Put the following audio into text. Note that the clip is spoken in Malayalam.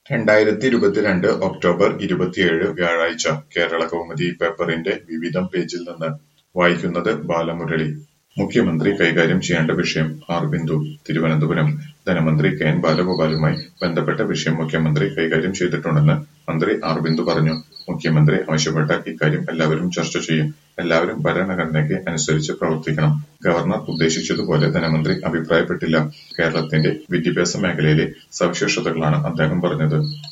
രണ്ടായിരത്തി ഇരുപത്തിരണ്ട് ഒക്ടോബർ ഇരുപത്തിയേഴ് വ്യാഴാഴ്ച കേരളകൗമുദി പേപ്പറിന്റെ വിവിധം പേജിൽ നിന്ന് വായിക്കുന്നത് ബാലമുരളി മുഖ്യമന്ത്രി കൈകാര്യം ചെയ്യേണ്ട വിഷയം ആർ ബിന്ദു തിരുവനന്തപുരം ധനമന്ത്രി കെ എൻ ബാലഗോപാലുമായി ബന്ധപ്പെട്ട വിഷയം മുഖ്യമന്ത്രി കൈകാര്യം ചെയ്തിട്ടുണ്ടെന്ന് മന്ത്രി ആർ ബിന്ദു പറഞ്ഞു മുഖ്യമന്ത്രി ആവശ്യപ്പെട്ടാൽ ഇക്കാര്യം എല്ലാവരും ചർച്ച ചെയ്യും എല്ലാവരും ഭരണഘടനയ്ക്ക് അനുസരിച്ച് പ്രവർത്തിക്കണം ഗവർണർ ഉദ്ദേശിച്ചതുപോലെ ധനമന്ത്രി അഭിപ്രായപ്പെട്ടില്ല കേരളത്തിന്റെ വിദ്യാഭ്യാസ മേഖലയിലെ സവിശേഷതകളാണ് അദ്ദേഹം പറഞ്ഞത്